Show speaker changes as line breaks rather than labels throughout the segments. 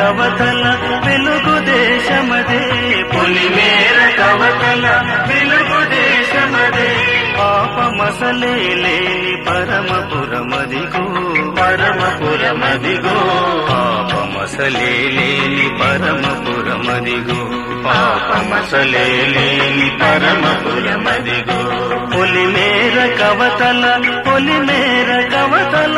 కవతల వెలుగు దేశమదే పొలిమేర కవతల వెలుగు దేశమదే పాపమసలే లేని పరమపురమదిగో పరమపురమదిగో పాపమసలే లేని పరమపురమదిగో పాపమసలే లేని పరమపురమదిగో పొలిమేర కవతల పొలిమేర కవతల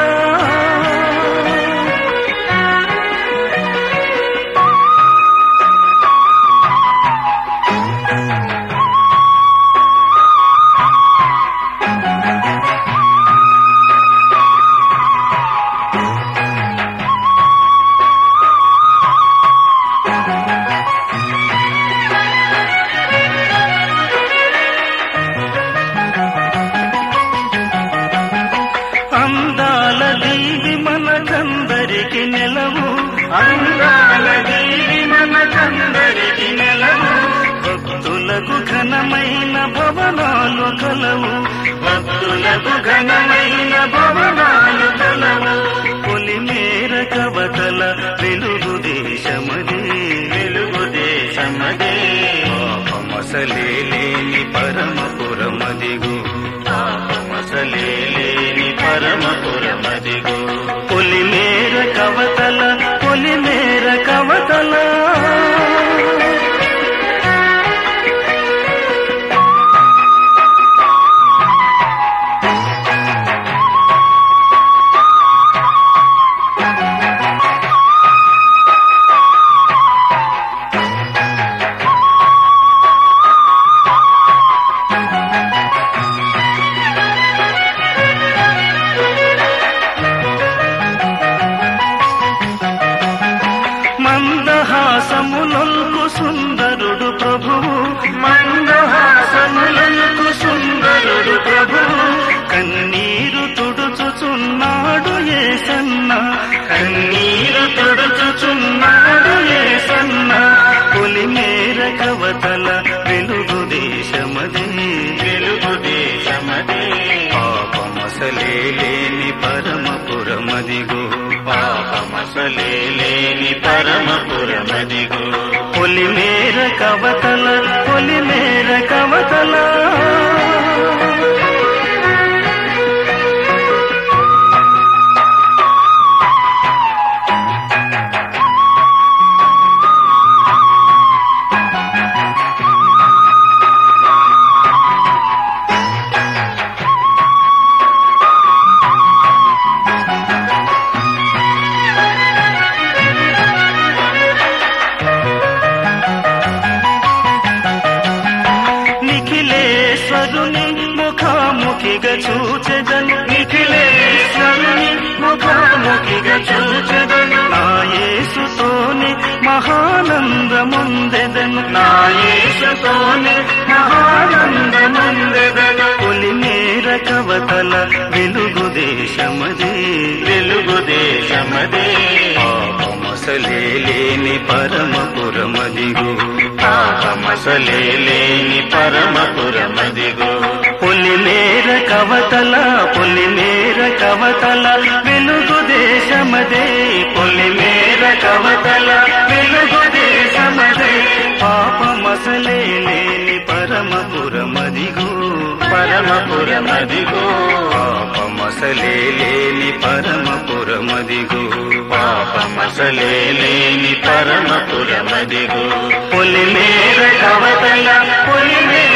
అందాల దీవి మనకందరికి నెలవు అందాల దీవి మనకందరికి నెలవు భక్తులకు ఘనమైన భవనాలు కలవు భక్తులకు ఘనమైన భవనాలు కలవు పొలిమేర కవతల వెలుగు దేశమదే వెలుగు దేశమదే పాపమసలే లేని పరమపురమదిగు పాపమసలే లేని పరమపురమదిగు పొలిమేర కవతల పొలిమేర కవతల మందహాసములకు సుందరుడు ప్రభువు మందహాసములకు సుందరుడు ప్రభువు కన్నీరు తుడుచుచున్నాడు ఏసన్న కన్నీరు తుడుచుచున్నాడు ఏసన్న పొలిమేర కవతల వెలుగు దేశమదే వెలుగు దేశమదే పాపమసలే లేని పరమపురమదిగో పాపమసలే లేని పరమపురమదిగో పొలిమేర కవతల పొలిమేర కవతల నిఖిలేశ్వరుని ముఖాముఖిగా చూచెదను నిఖిలేశ్వరుని ముఖాముఖిగా చూచెదను నా యేసుతోనే మహానందముందెదను నా యేసుతోనే మహానందముందెదను పొలిమేర కవతల వెలుగు దేశమదే వెలుగు దేశమదే పాపమసలే లేని పరమపురమదిగో పాపమసలే లేని పరమపురమదిగో పొలిమేర కవతల పొలిమేర కవతల వెలుగు దేశమదే పొలిమేర కవతల వెలుగు దేశమదే పాపమసలే లేని పరమపురమదిగో పరమపురమదిగో పాపమసలే లేని పరమపురమదిగో పాపమసలే లేని పరమపురమదిగో పొలిమేర కవతల పొలిమేర